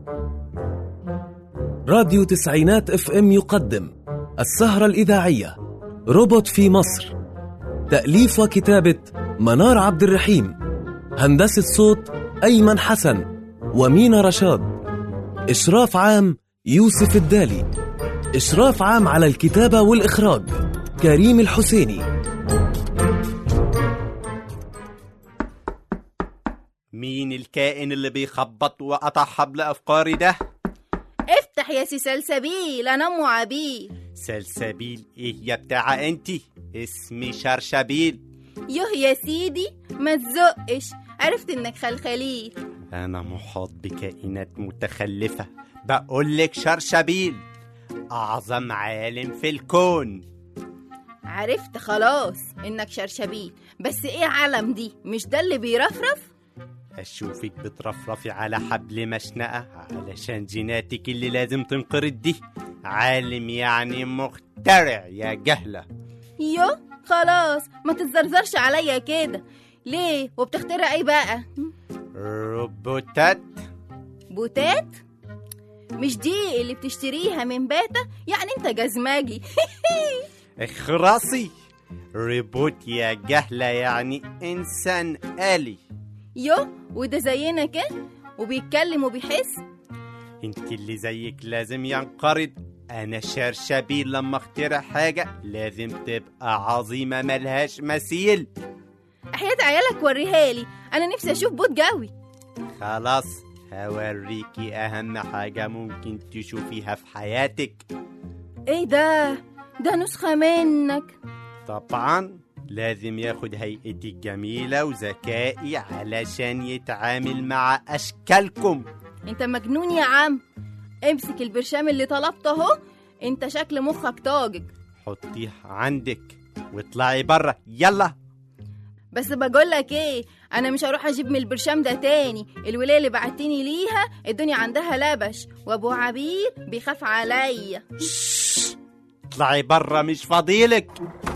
راديو تسعينات اف ام يقدم السهرة الإذاعية روبوت في مصر تأليف وكتابة منار عبد الرحيم هندسة صوت أيمن حسن ومينا رشاد إشراف عام يوسف الدالي إشراف عام على الكتابة والإخراج كريم الحسيني مين الكائن اللي بيخبط وقطع حبل أفكاري ده؟ افتح يا سي سلسبيل انا ام عبيد سلسبيل إيه يا بتاعة أنتي؟ اسمي شرشبيل يوه يا سيدي ما تزقش عرفت انك خلخليل أنا محاط بكائنات متخلفة بقولك شرشبيل أعظم عالم في الكون عرفت خلاص انك شرشبيل بس ايه علم دي مش ده اللي بيرفرف أشوفك بترفرفي على حبل مشنقة علشان جيناتك اللي لازم تنقرض دي عالم يعني مخترع يا جهلة يو خلاص ما تتزرزرش عليا كده ليه وبتخترع ايه بقى روبوتات بوتات مش دي اللي بتشتريها من باتا يعني انت جزماجي اخرسي روبوت يا جهلة يعني إنسان آلي يو وده زينا كده وبيتكلم وبيحس انت اللي زيك لازم ينقرض انا شرشبيل لما اخترع حاجة لازم تبقى عظيمة ملهاش مثيل احياء عيالك وريها لي انا نفسي اشوف بوت جوي خلاص هوريكي اهم حاجة ممكن تشوفيها في حياتك ايه ده ده نسخة منك طبعا لازم ياخد هيئتي الجميلة وذكائي علشان يتعامل مع أشكالكم انت مجنون يا عم امسك البرشام اللي طلبته اهو انت شكل مخك طاجج حطيه عندك واطلعي بره يلا بس بقولك ايه انا مش هروح اجيب من البرشام ده تاني الولايه اللي بعتني ليها الدنيا عندها لبش وابو عبير بيخاف عليا اطلعي بره مش فاضيلك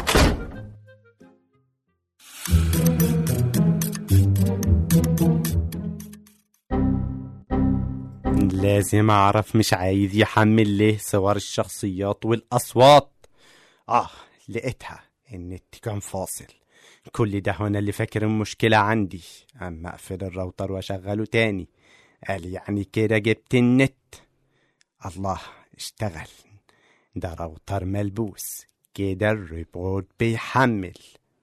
لازم اعرف مش عايز يحمل ليه صور الشخصيات والاصوات اه لقيتها النت كان فاصل كل ده هنا اللي فاكر المشكلة عندي اما اقفل الراوتر واشغله تاني قال يعني كده جبت النت الله اشتغل ده راوتر ملبوس كده الريبورت بيحمل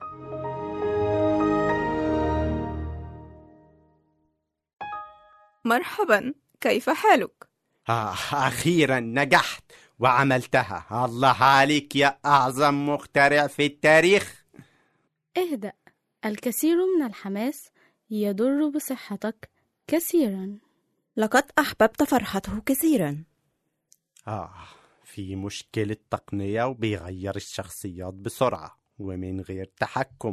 مرحبا كيف حالك؟ آه أخيرا نجحت وعملتها الله عليك يا أعظم مخترع في التاريخ اهدأ الكثير من الحماس يضر بصحتك كثيرا لقد أحببت فرحته كثيرا آه في مشكلة تقنية وبيغير الشخصيات بسرعة ومن غير تحكم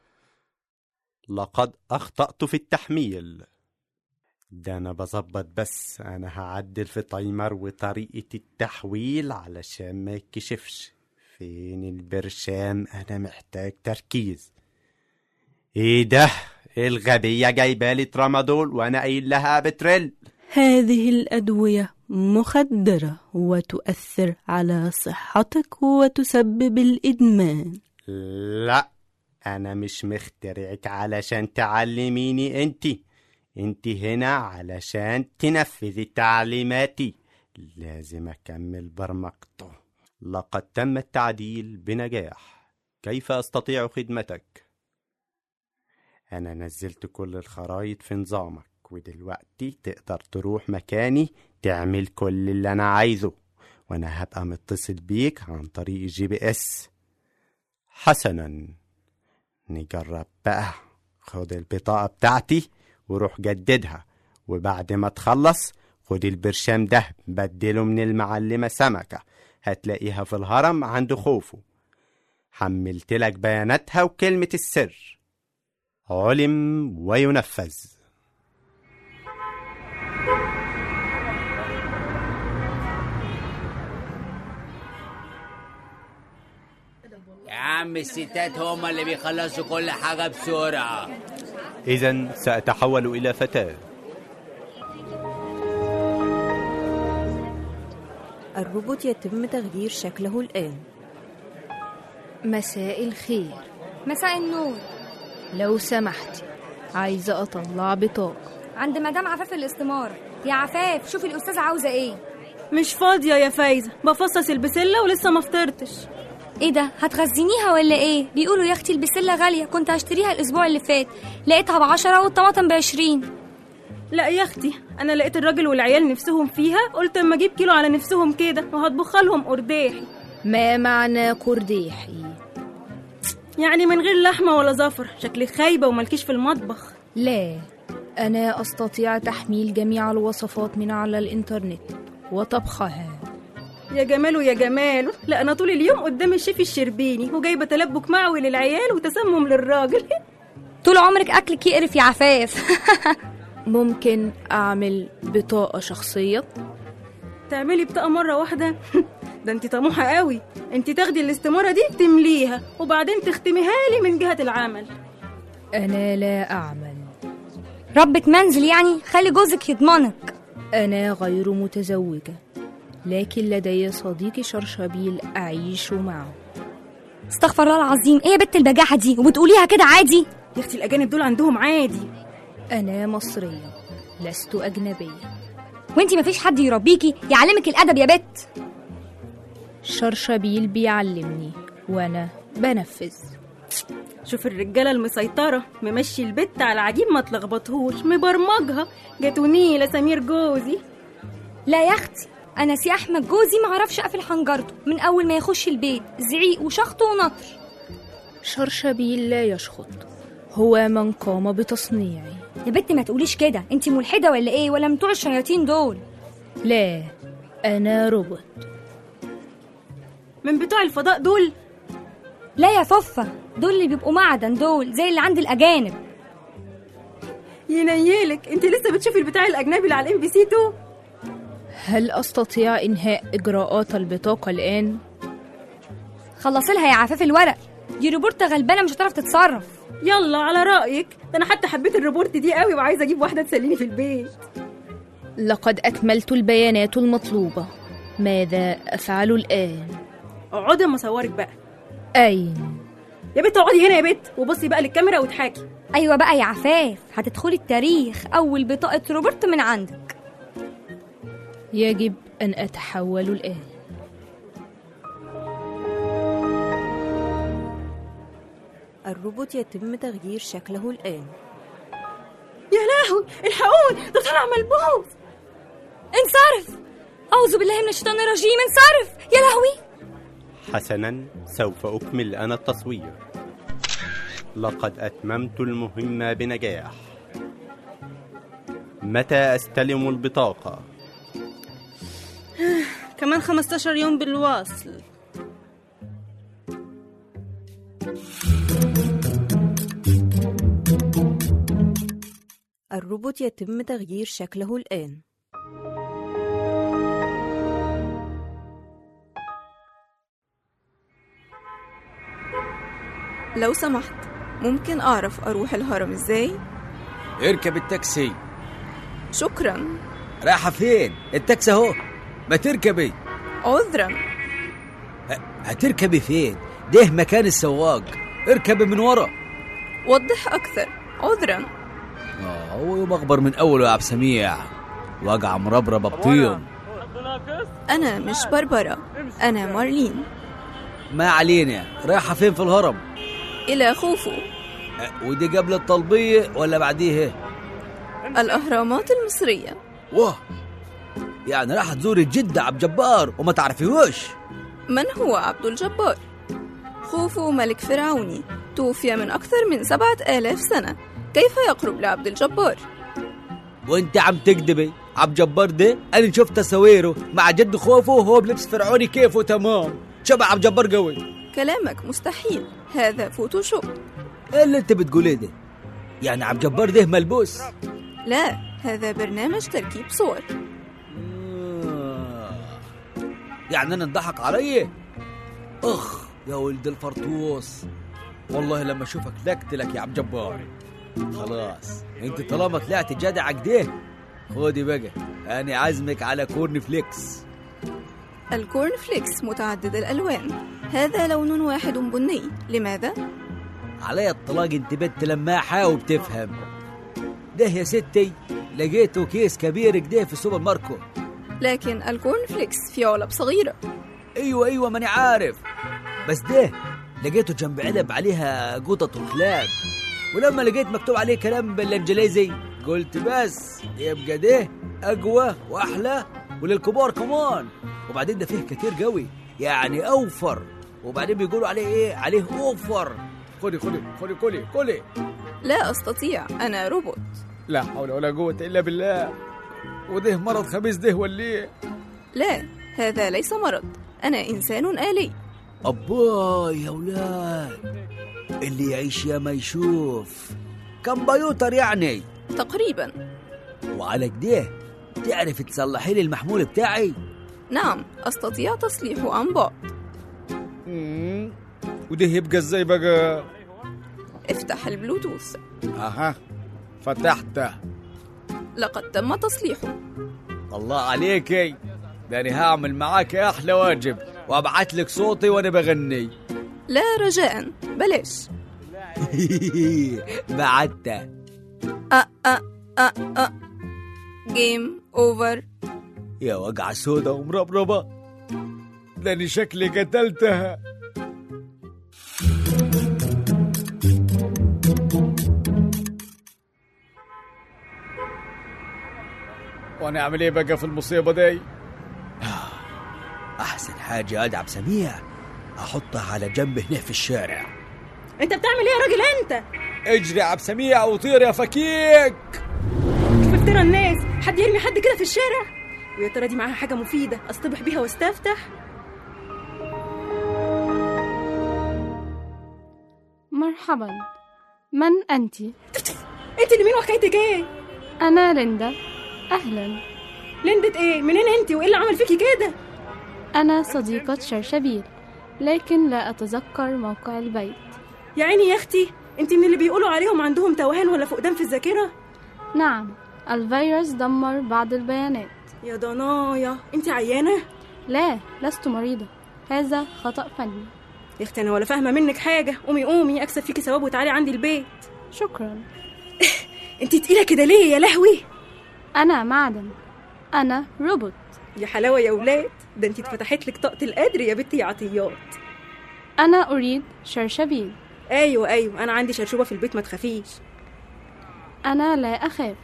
لقد أخطأت في التحميل ده أنا بظبط بس أنا هعدل في تايمر وطريقة التحويل علشان ما يتكشفش فين البرشام أنا محتاج تركيز إيه ده الغبية جايبالي ترامادول وأنا قايل لها بتريل هذه الأدوية مخدرة وتؤثر على صحتك وتسبب الإدمان لا أنا مش مخترعك علشان تعلميني أنتي انت هنا علشان تنفذي تعليماتي لازم أكمل برمجته لقد تم التعديل بنجاح كيف أستطيع خدمتك؟ أنا نزلت كل الخرايط في نظامك ودلوقتي تقدر تروح مكاني تعمل كل اللي أنا عايزه وأنا هبقى متصل بيك عن طريق الجي بي اس حسنا نجرب بقى خد البطاقة بتاعتي وروح جددها وبعد ما تخلص خد البرشام ده بدله من المعلمة سمكة هتلاقيها في الهرم عند خوفو حملت لك بياناتها وكلمة السر علم وينفذ يا عم الستات هما اللي بيخلصوا كل حاجة بسرعة إذا سأتحول إلى فتاة الروبوت يتم تغيير شكله الآن مساء الخير مساء النور لو سمحتي عايزة أطلع بطاقة عند مدام عفاف الاستمارة يا عفاف شوفي الأستاذة عاوزة إيه مش فاضية يا فايزة بفصص البسلة ولسه ما فطرتش إيه ده هتغزينيها ولا إيه بيقولوا يا أختي البسلة غالية كنت هشتريها الأسبوع اللي فات لقيتها بعشرة والطماطم بعشرين لا يا اختي انا لقيت الراجل والعيال نفسهم فيها قلت اما اجيب كيلو على نفسهم كده وهطبخ لهم قرداحي ما معنى قرداحي يعني من غير لحمه ولا زفر شكلك خايبه وملكيش في المطبخ لا أنا أستطيع تحميل جميع الوصفات من على الإنترنت وطبخها يا جماله يا جماله لا انا طول اليوم قدام الشيف الشربيني وجايبه تلبك معوي للعيال وتسمم للراجل طول عمرك أكلك يقرف يا عفاف ممكن أعمل بطاقة شخصية تعملي بطاقه مره واحده ده انت طموحه قوي انت تاخدي الاستماره دي تمليها وبعدين تختميها لي من جهه العمل أنا لا أعمل ربة منزل يعني خلي جوزك يضمنك أنا غير متزوجة لكن لدي صديقي شرشبيل أعيش معه استغفر الله العظيم ايه يا بنت البجاحة دي وبتقوليها كده عادي يا اختي الاجانب دول عندهم عادي أنا مصرية لست أجنبية وانتي مفيش حد يربيكي يعلمك الأدب يا بت شرشبيل بيعلمني وأنا بنفذ شوف الرجاله المسيطره ممشي البت على العجيب ما تلخبطهوش مبرمجها جاتوني لسمير جوزي لا يا اختي انا سي احمد جوزي معرفش اقفل حنجرته من اول ما يخش البيت زعيق وشخط ونطر شرشبيل لا يشخط هو من قام بتصنيعي يا بت ما تقوليش كده انتي ملحده ولا ايه ولا من بتوع الشياطين دول لا أنا روبوت من بتوع الفضاء دول لا يا ففه دول اللي بيبقوا معدن دول زي اللي عند الاجانب ينيلك انت لسه بتشوفي البتاع الاجنبي اللي على الام بي سي 2 هل أستطيع إنهاء إجراءات البطاقة الآن؟ خلصي لها يا عفاف الورق دي روبورتة غلبانه مش هتعرف تتصرف يلا على رايك ده انا حتى حبيت الريبورت دي قوي وعايزه اجيب واحده تسليني في البيت لقد أكملت البيانات المطلوبة ماذا أفعل الآن؟ اقعدي اما اصورك بقى أين؟ يا بت اقعدي هنا يا بت وبصي بقى للكاميرا واضحكي ايوه بقى يا عفاف هتدخلي التاريخ اول بطاقه روبرت من عندك يجب أن أتحول الآن الروبوت يتم تغيير شكله الآن يا لهوي الحقوني ده طلع ملبوس انصرف اعوذ بالله من الشيطان الرجيم انصرف يا لهوي حسنا سوف أكمل أنا التصوير لقد أتممت المهمة بنجاح متى أستلم البطاقة؟ كمان 15 يوم بالواصل الروبوت يتم تغيير شكله الآن لو سمحت ممكن أعرف أروح الهرم إزاي؟ اركب التاكسي شكرا رايحة فين؟ التاكسي اهو ما تركبي عذرا ه- هتركبي فين؟ ده مكان السواق اركبي من ورا وضح أكثر عذرا اه هو يوم اخبر من اوله يا عبد سميع وجع مربربه بطيون أنا مش بربرة أنا مارلين ما علينا رايحة فين في الهرم؟ إلى خوفو أه، ودي قبل الطلبية ولا بعديها؟ الأهرامات المصرية واه يعني راح تزوري جدة عبد جبار وما تعرفيهوش من هو عبد الجبار؟ خوفو ملك فرعوني توفي من أكثر من سبعة آلاف سنة كيف يقرب لعبد الجبار؟ وانت عم تكذبي عبد جبار ده انا شفت تصويره مع جد خوفه وهو بلبس فرعوني كيفه تمام شبه عبد جبار قوي كلامك مستحيل هذا فوتوشوب ايه اللي انت بتقوليه ده يعني عبد جبار ده ملبوس لا هذا برنامج تركيب صور آه. يعني انا انضحك علي اخ يا ولد الفرطوس والله لما اشوفك لك يا عبد جبار خلاص انت طالما طلعت جدع كده خدي بقى انا عازمك على كورن فليكس الكورن فليكس متعدد الألوان هذا لون واحد بني لماذا؟ علي الطلاق انت بنت لماحة وبتفهم ده يا ستي لقيته كيس كبير كده في السوبر ماركت لكن الكورن فليكس في علب صغيرة ايوه ايوه ماني عارف بس ده لقيته جنب علب عليها قطط وكلاب ولما لقيت مكتوب عليه كلام بالانجليزي قلت بس يبقى ده اقوى واحلى وللكبار كمان وبعدين ده فيه كتير قوي يعني اوفر وبعدين بيقولوا عليه ايه عليه اوفر خدي خدي خدي كلي كلي لا أستطيع أنا روبوت لا حول ولا قوة الا بالله وده مرض خبيث ده ولا ايه لا هذا ليس مرض أنا إنسان آلي أبا يا ولاد اللي يعيش يا ما يشوف كمبيوتر يعني تقريبا وعلى كده تعرف تصلحي لي المحمول بتاعي نعم أستطيع تصليحه عن بعد وده يبقى ازاي بقى افتح البلوتوث اها فتحته لقد تم تصليحه الله عليكي ده انا هعمل معاك احلى واجب وابعت لك صوتي وانا بغني لا رجاء بلاش بعته أ أ أ أ جيم أوفر يا وجع سودا ومربربة ده انا شكلي قتلتها وانا اعمل ايه بقى في المصيبه دي احسن حاجه ادعم سميع احطها على جنب هنا في الشارع انت بتعمل ايه يا راجل انت اجري يا عبد سميع وطير يا فكيك شوف افترى الناس حد يرمي حد كده في الشارع ويا ترى دي معاها حاجه مفيده اصطبح بيها واستفتح مرحبا من أنت؟ انت اللي مين وحكايتك ايه أنا ليندا أهلا لندة ايه منين انت وايه اللي عمل فيكي كده أنا صديقة شرشبيل لكن لا أتذكر موقع البيت يا عيني يا اختي انت من اللي بيقولوا عليهم عندهم توهان ولا فقدان في الذاكره نعم الفيروس دمر بعض البيانات يا ضنايا انت عيانه لا لست مريضة هذا خطأ فني يا اختي انا ولا فاهمه منك حاجه قومي قومي اكسب فيكي ثواب وتعالي عندي البيت شكرا انت تقيله كده ليه يا لهوي أنا معدن أنا روبوت يا حلاوه يا ولاد ده انت اتفتحت لك طاقه القدر يا بنتي يا عطيات أنا أريد شرشبيل ايوه ايوه انا عندي شرشوبه في البيت ما تخافيش أنا لا أخاف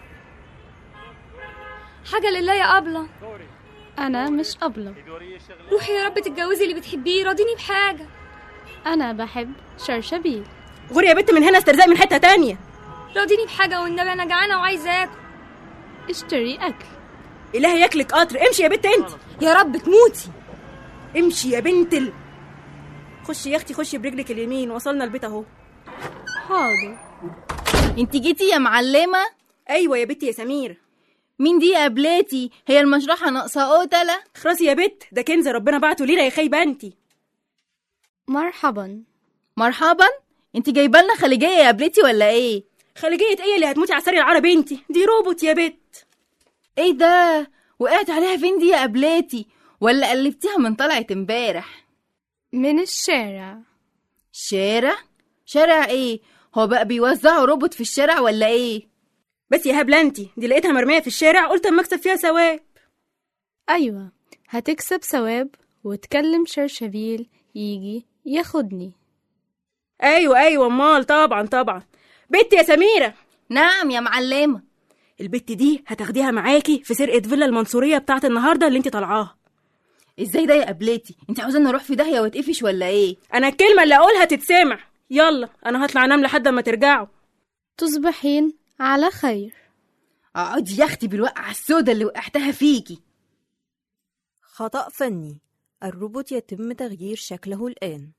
حاجة لله يا أبلة أنا مش أبلة روحي يا رب تتجوزي اللي بتحبيه راضيني بحاجة أنا بحب شرشبيل غوري يا بنت من هنا استرزاق من حته تانية راضيني بحاجة والنبي أنا جعانة وعايزة آكل اشتري أكل الهي ياكلك قطر امشي يا بنت انت يا رب تموتي امشي يا بنت ال... خشي يا اختي خشي برجلك اليمين وصلنا البيت اهو حاضر انت جيتي يا معلمة ايوه يا بنتي يا سمير مين دي يا قبلتي هي المشرحة ناقصة قتلة خلاص يا بت ده كنز ربنا بعته لينا يا خايبه انتي مرحبا مرحبا انت جايبه لنا خليجية يا قبلتي ولا ايه خليجيه ايه اللي هتموتي على السرير العربي انتي دي روبوت يا بت ايه ده وقعت عليها فين دي يا قبلتي ولا قلبتيها من طلعت امبارح من الشارع شارع شارع ايه هو بقى بيوزعوا روبوت في الشارع ولا ايه بس يا هبله انتي دي لقيتها مرميه في الشارع قلت اما اكسب فيها ثواب أيوة هتكسب ثواب وتكلم شرشبيل يجي ياخدني ايوه ايوه امال طبعا طبعا بت يا سميره نعم يا معلمة البت دي هتاخديها معاكي في سرقه فيلا المنصوريه بتاعت النهارده اللي انت طالعاها ازاي ده يا قبلتي انت عاوزاني اروح في داهية واتقفش ولا ايه انا الكلمه اللي اقولها تتسمع يلا انا هطلع انام لحد ما ترجعوا تصبحين على خير اقعدي يا اختي بالوقعة السودا اللي وقعتها فيكي خطأ فني الروبوت يتم تغيير شكله الآن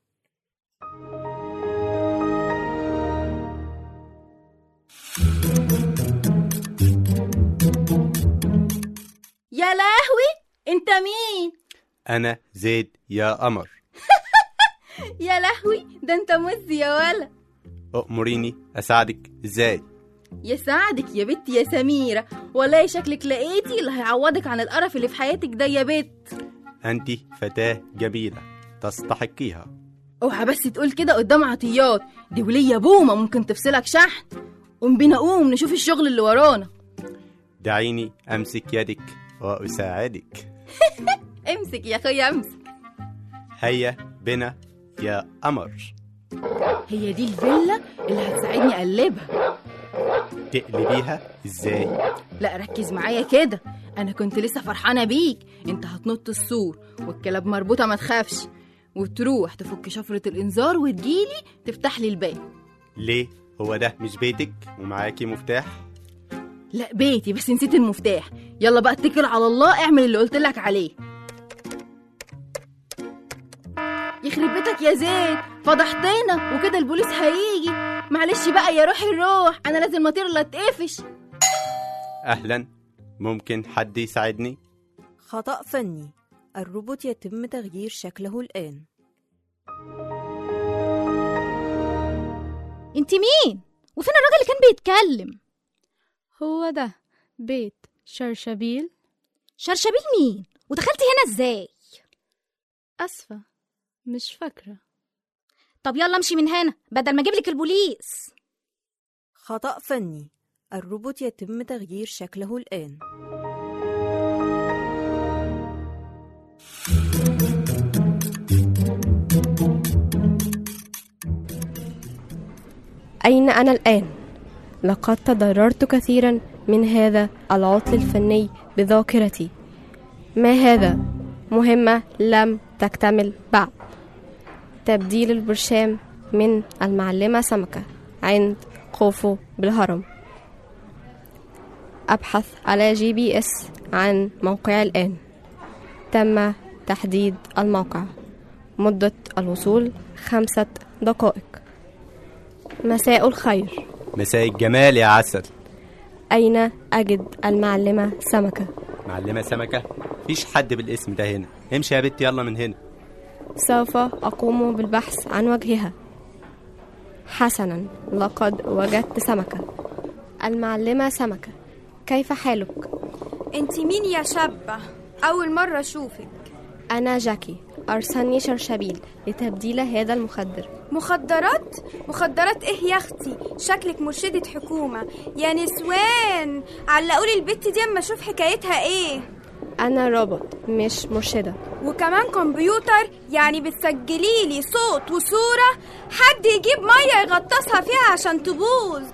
يا لهوي انت مين أنا زيد يا قمر يا لهوي ده انت مز يا ولا أأمريني أساعدك إزاي يساعدك يا بنتي يا سميرة والله شكلك لقيتي اللي هيعوضك عن القرف اللي في حياتك ده يا بت أنت فتاة جميلة تستحقيها اوعى بس تقول كده قدام عطيات دي ولية بومة ممكن تفصلك شحن قوم بينا قوم نشوف الشغل اللي ورانا دعيني أمسك يدك وأساعدك امسك يا اخويا امسك هيا بنا يا قمر هي دي الفيلا اللي هتساعدني اقلبها تقلبيها إزاي؟ لا ركز معايا كده انا كنت لسه فرحانه بيك انت هتنط السور والكلاب مربوطه ما تخافش وتروح تفك شفره الانذار وتجيلي تفتح لي الباب ليه؟ هو ده مش بيتك ومعاكي مفتاح؟ لا بيتي بس نسيت المفتاح يلا بقى اتكل على الله اعمل اللي قلت لك عليه يخرب بيتك يا زيد فضحتنا وكده البوليس هيجي معلش بقى يا روحي الروح انا لازم اطير لا اتقفش أهلا ممكن حد يساعدني؟ خطأ فني الروبوت يتم تغيير شكله الآن انت مين وفين الراجل اللي كان بيتكلم هو ده بيت شرشبيل شرشبيل مين ودخلتي هنا ازاي أسفة مش فاكرة طب يلا امشي من هنا بدل ما اجيب لك البوليس خطأ فني الروبوت يتم تغيير شكله الآن أين أنا الآن؟ لقد تضررت كثيرا من هذا العطل الفني بذاكرتي ما هذا؟ مهمة لم تكتمل بعد تبديل البرشام من المعلمة سمكة عند خوفو بالهرم أبحث على جي بي اس عن موقعي الآن تم تحديد الموقع مدة الوصول خمسة دقائق مساء الخير مساء الجمال يا عسل أين أجد المعلمة سمكة؟ معلمة سمكة مفيش حد بالاسم ده هنا امشي يا بنت يلا من هنا سوف أقوم بالبحث عن وجهها حسنا لقد وجدت سمكة المعلمة سمكة كيف حالك؟ انت مين يا شابة أول مرة أشوفك أنا جاكي أرسلني شرشبيل لتبديل هذا المخدر مخدرات؟ مخدرات ايه يا اختي؟ شكلك مرشدة حكومة يا نسوان علقولي البت دي اما اشوف حكايتها ايه أنا روبوت مش مرشدة وكمان كمبيوتر يعني بتسجلي لي صوت وصورة حد يجيب مية يغطسها فيها عشان تبوظ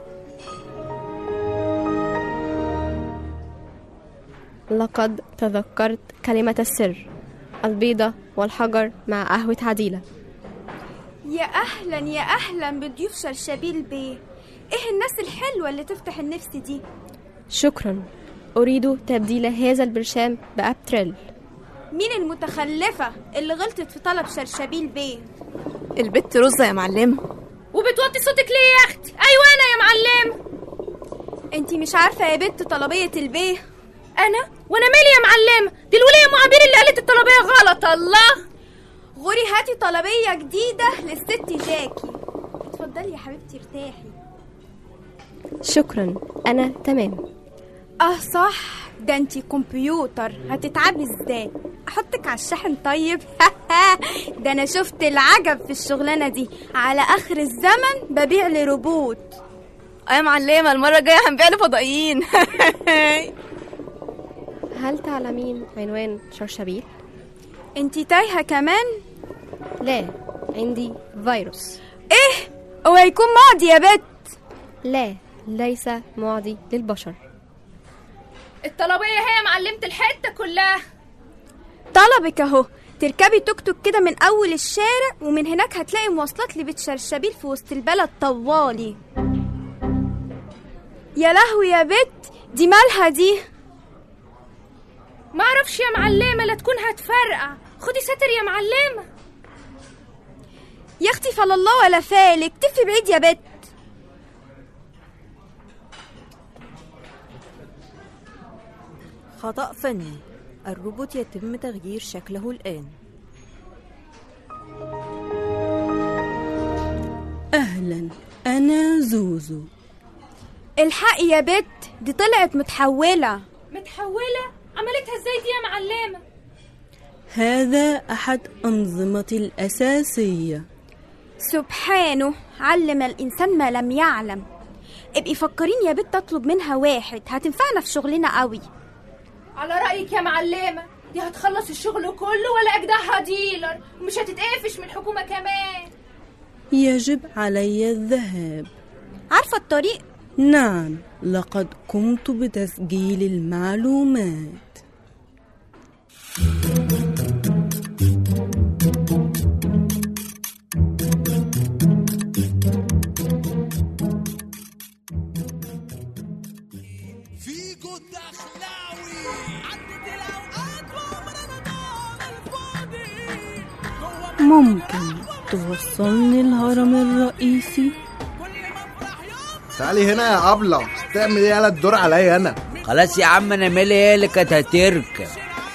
لقد تذكرت كلمة السر البيضة والحجر مع قهوة عديلة يا اهلا يا اهلا بضيوف شرشبيل بيه ايه الناس الحلوة اللي تفتح النفس دي شكرا أريد تبديل هذا البرشام بأبتريل مين المتخلفة اللي غلطت في طلب شرشبيل بيه البت رزة يا معلمة وبتوطي صوتك ليه يا اختي ايوه انا يا معلم انتي مش عارفة يا بت طلبية البيه انا وانا مالي يا معلمة دي الولية ام عبير اللي قالت الطلبية غلط الله غوري هاتي طلبية جديدة للست جاكي اتفضلي يا حبيبتي ارتاحي شكرا أنا تمام اه صح ده انتي كمبيوتر هتتعبي ازاي احطك على الشحن طيب ده انا شفت العجب في الشغلانه دي على اخر الزمن ببيع لروبوت اه يا معلمة المرة الجاية هنبيع لفضائيين هل تعلمين عنوان شرشبيل؟ انتي تايهه كمان لا عندي فيروس ايه هو هيكون معدي يا بت لا ليس معدي للبشر الطلبيه هي معلمه الحته كلها طلبك اهو تركبي توك توك كده من اول الشارع ومن هناك هتلاقي مواصلات لبيت شرشبيل في وسط البلد طوالي يا لهوي يا بت دي مالها دي معرفش يا معلمة لا تكون هتفرقع خدي ساتر يا معلمة يا اختي فلا الله ولا فالك تفي بعيد يا بت خطأ فني الروبوت يتم تغيير شكله الآن أهلا أنا زوزو الحقي يا بت دي طلعت متحولة متحولة عملتها ازاي دي يا معلمة هذا أحد أنظمتي الأساسية سبحانه علم الإنسان ما لم يعلم ابقي فكرين يا بنت تطلب منها واحد هتنفعنا في شغلنا قوي على رأيك يا معلمة دي هتخلص الشغل كله ولا أجدعها ديلر ومش هتتقفش من الحكومة كمان يجب علي الذهاب عارفة الطريق؟ نعم لقد قمت بتسجيل المعلومات ممكن توصلني الهرم الرئيسي تعالي هنا يا أبلة تعمل ايه يالا الدور عليا انا خلاص يا عم انا مالي هي اللي كانت هتركب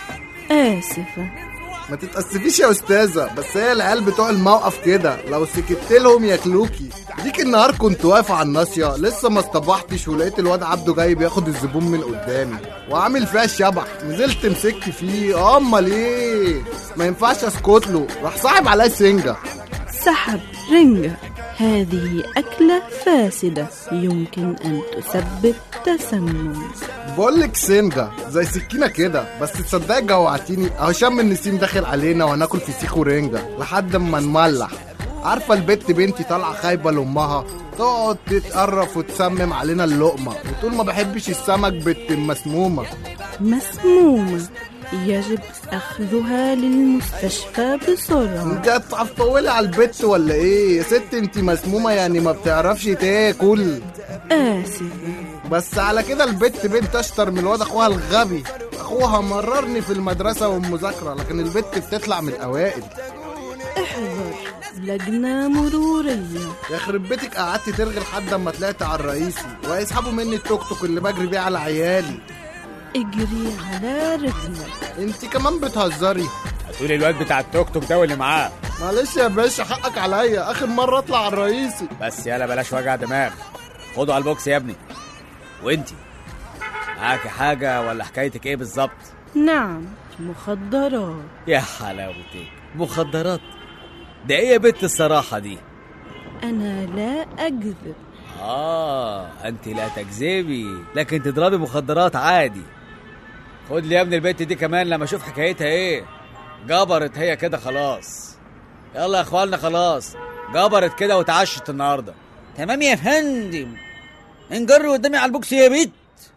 آسفة ما تتأسفيش يا أستاذة بس هي العيال بتوع الموقف كده لو سكت لهم ياكلوكي ديك النهار كنت واقف على الناصية لسه ما اصطبحتش ولقيت الواد عبده جاي بياخد الزبون من قدامي وعامل فيها الشبح نزلت مسكت فيه امال ايه ما ينفعش اسكت له راح صاحب عليا سنجة سحب رنجة هذه أكلة فاسدة يمكن أن تسبب تسمم بقولك سنجة زي سكينة كده بس تصدق جوعتيني اهو شم النسيم داخل علينا وهناكل فسيخ ورنجة لحد ما نملح عارفة البت بنتي طالعة خايبة لأمها تقعد تتقرف وتسمم علينا اللقمة وتقول ما بحبش السمك بت مسمومة مسمومة يجب أخذها للمستشفى بسرعة انت هتطولي على البت ولا ايه يا ست انت مسمومة يعني ما بتعرفش تاكل آسفة بس على كده البت بنت اشطر من الواد اخوها الغبي اخوها مررني في المدرسة والمذاكرة لكن البت بتطلع من الاوائل احذر لجنة مرورية يخرب بيتك قعدت ترغي لحد اما طلعت على الرئيسي وهيسحبوا مني التوك توك اللي بجري بيه على عيالي اجري على رجلك انت كمان بتهزري هتقولي الواد بتاع التوك توك ده واللي معاه معلش يا باشا حقك عليا اخر مرة اطلع على الرئيسي بس يلا بلاش وجع دماغ خده على البوكس يا ابني وانتي معاكي حاجة ولا حكايتك ايه بالظبط نعم مخدرات يا حلاوتك مخدرات ده ايه يا بنت الصراحة دي أنا لا أكذب اه انت لا تكذبي لكن تضربي مخدرات عادي خد لي يا ابني البنت دي كمان لما اشوف حكايتها ايه جبرت هي كده خلاص يلا يا اخوانا خلاص جبرت كده وتعشت النهارده تمام يا فندم انجر قدامي على البوكس يا بيت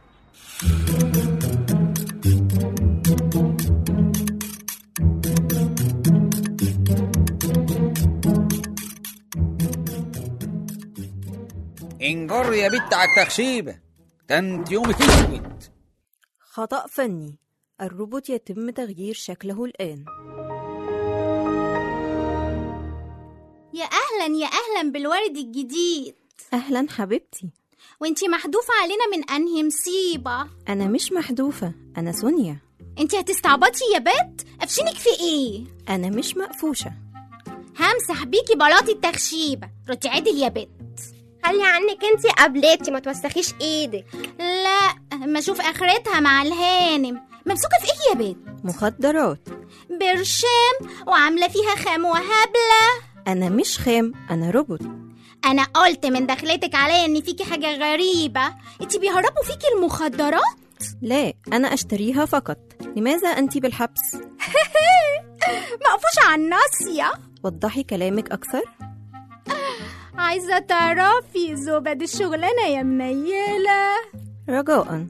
انجر يا بيت على التخشيبه ده انت يومك اسود خطأ فني الروبوت يتم تغيير شكله الآن يا أهلا يا أهلا بالورد الجديد أهلا حبيبتي وانتي محدوفة علينا من أنهي مصيبة أنا مش محذوفة أنا سونيا انتي هتستعبطي يا بت أفشينك في ايه أنا مش مقفوشة همسح بيكي بلاطي التخشيبة ردي عدل يا بت خلي عنك انتي قبلتي ما توسخيش ايدك لا ما اشوف اخرتها مع الهانم ممسوكة في ايه يا بت مخدرات برشام وعاملة فيها خام وهبلة أنا مش خام أنا روبوت انا قلت من دخلتك عليا ان فيكي حاجة غريبة انتي بيهربوا فيكي المخدرات لا أنا أشتريها فقط لماذا أنت بالحبس؟ مقفوشة على الناصية وضحي كلامك أكثر عايزة تعرفي زبد الشغلانة يا منيلة رجاء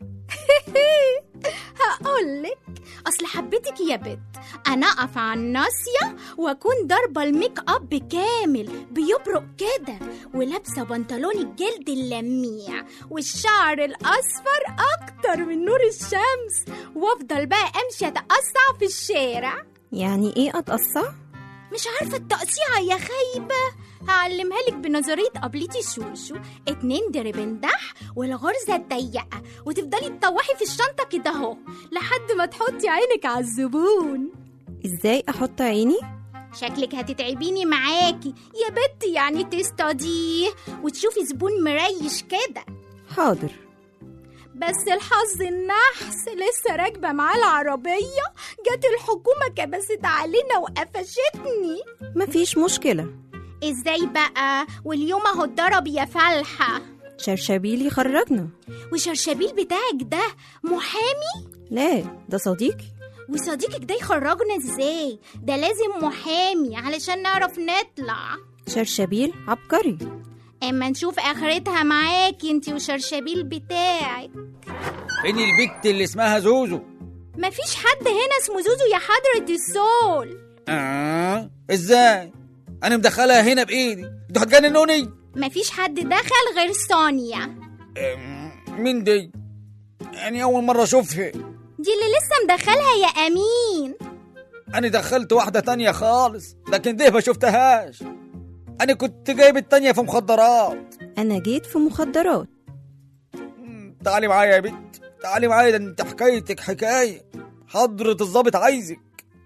هقولك أصل حبيتك يا بت أنا أقف على الناصية وأكون ضاربة الميك أب كامل بيبرق كده ولابسة بنطلون الجلد اللميع والشعر الأصفر أكتر من نور الشمس وأفضل بقى أمشي أتقصع في الشارع يعني إيه أتقصع؟ مش عارفة التقصيعة يا خايبة هعلمها لك بنظرية قبلتي شوشو اتنين دربندح والغرزة الضيقة وتفضلي تطوحي في الشنطة كده اهو لحد ما تحطي عينك على الزبون إزاي أحط عيني؟ شكلك هتتعبيني معاكي يا بنتي يعني تصطاديه وتشوفي زبون مريش كده حاضر بس الحظ النحس لسه راكبة معاه العربية جت الحكومة كبست علينا وقفشتني مفيش مشكلة ازاي بقى واليوم اهو اتضرب يا فلحة شرشبيل يخرجنا وشرشبيل بتاعك ده محامي لا ده صديقي وصديقك ده يخرجنا ازاي ده لازم محامي علشان نعرف نطلع شرشبيل عبقري اما نشوف اخرتها معاكي انتي وشرشبيل بتاعك فين البت اللي اسمها زوزو مفيش حد هنا اسمه زوزو يا حضرة السول آه ازاي انا مدخلها هنا بايدي انتوا هتجننوني مفيش حد دخل غير سونيا مين دي يعني اول مره اشوفها دي اللي لسه مدخلها يا امين انا دخلت واحده تانية خالص لكن دي ما شفتهاش انا كنت جايب التانية في مخدرات انا جيت في مخدرات تعالي معايا يا بنت تعالي معايا ده انت حكايتك حكايه حضرة الظابط عايزك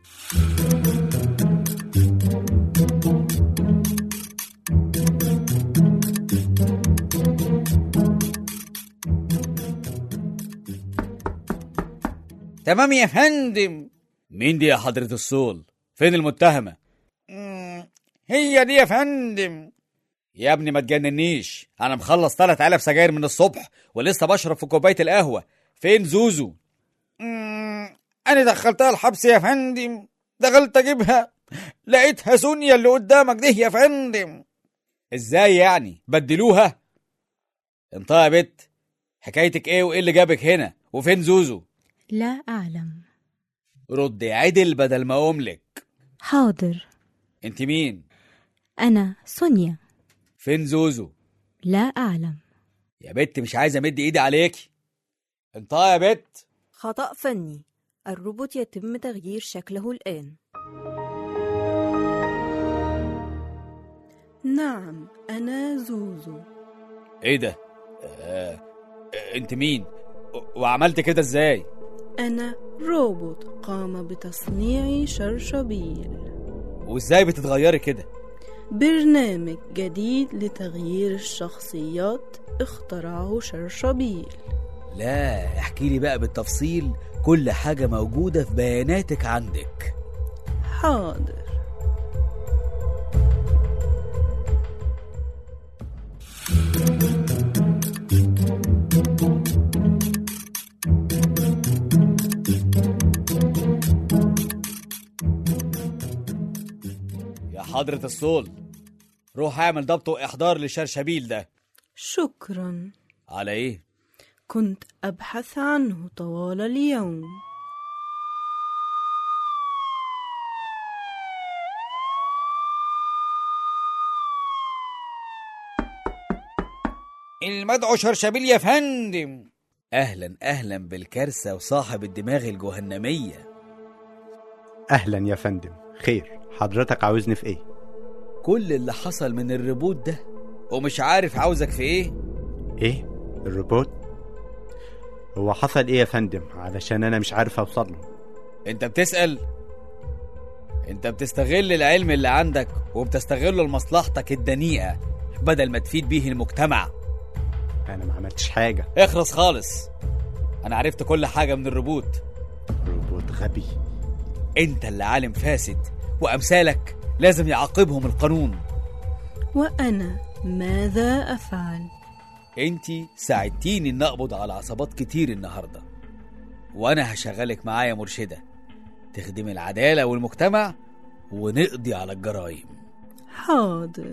تمام يا فندم مين دي يا حضرة الصول فين المتهمة هي دي يا فندم يا ابني ما تجننيش انا مخلص ثلاث علب سجاير من الصبح ولسه بشرب في كوبايه القهوه فين زوزو مم، انا دخلتها الحبس يا فندم دخلت اجيبها لقيتها سونيا اللي قدامك دي يا فندم ازاي يعني بدلوها انت يا بت حكايتك ايه وايه اللي جابك هنا وفين زوزو لا أعلم ردي عدل بدل ما املك حاضر انت مين أنا سونيا فين زوزو لا أعلم يا بت مش عايز امد ايدي عليكي انت يا بت خطأ فني الروبوت يتم تغيير شكله الآن نعم أنا زوزو ايه ده آه... آه، انت مين و- وعملت كده ازاي أنا روبوت قام بتصنيع شرشبيل وازاي بتتغيري كده برنامج جديد لتغيير الشخصيات اخترعه شرشبيل لا احكي لي بقى بالتفصيل كل حاجة موجودة في بياناتك عندك حاضر يا حضرة الصول روح اعمل ضبط واحضار للشرشبيل ده شكرا على ايه كنت أبحث عنه طوال اليوم المدعو شرشبيل يا فندم اهلا اهلا بالكارثة وصاحب الدماغ الجهنمية أهلا يا فندم خير حضرتك عاوزني في إيه؟ كل اللي حصل من الريبوت ده ومش عارف عاوزك في ايه إيه؟ الروبوت؟ هو حصل إيه يا فندم علشان أنا مش عارف أوصل له انت بتسأل انت بتستغل العلم اللي عندك وبتستغله لمصلحتك الدنيئة بدل ما تفيد بيه المجتمع أنا ما عملتش حاجة اخرس خالص انا عرفت كل حاجة من الروبوت روبوت غبي انت اللي عالم فاسد وامثالك لازم يعاقبهم القانون وأنا ماذا أفعل؟ انت ساعدتيني ان اقبض على عصابات كتير النهارده وانا هشغلك معايا مرشده تخدمي العداله والمجتمع ونقضي على الجرائم حاضر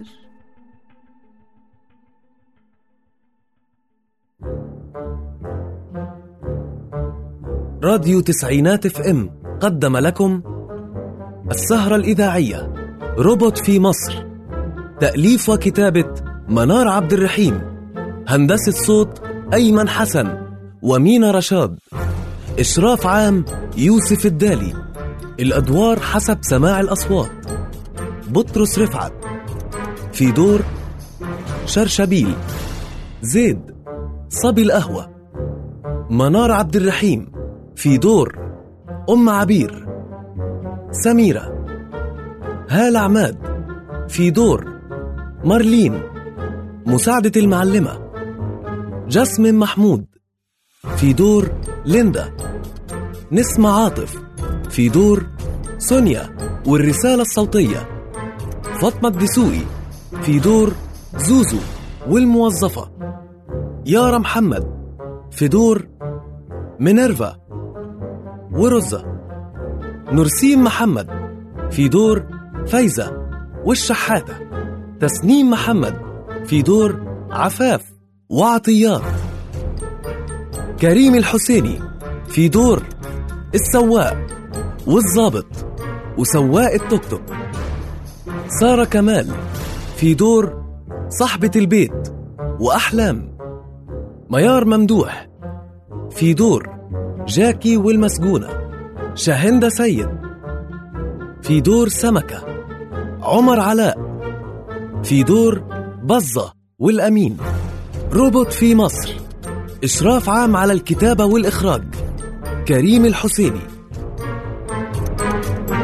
راديو تسعينات اف ام قدم لكم السهرة الإذاعية روبوت في مصر تأليف وكتابة منار عبد الرحيم هندسة صوت أيمن حسن ومينا رشاد إشراف عام يوسف الدالي الأدوار حسب سماع الأصوات بطرس رفعت في دور شرشبيل زيد صبي القهوة منار عبد الرحيم في دور أم عبير سميرة هالة عماد في دور مارلين مساعدة المعلمة جسم محمود في دور ليندا نسمة عاطف في دور سونيا والرسالة الصوتية فاطمة الدسوقي في دور زوزو والموظفة يارا محمد في دور مينيرفا ورزة نورسين محمد في دور فايزة والشحاتة تسنيم محمد في دور عفاف وعطيات كريم الحسيني في دور السواق والظابط وسواق التوك توك سارة كمال في دور صاحبة البيت وأحلام ميار ممدوح في دور جاكي والمسجونة شاهندة سيد في دور سمكة عمر علاء في دور بزة والأمين روبوت في مصر إشراف عام على الكتابة والإخراج كريم الحسيني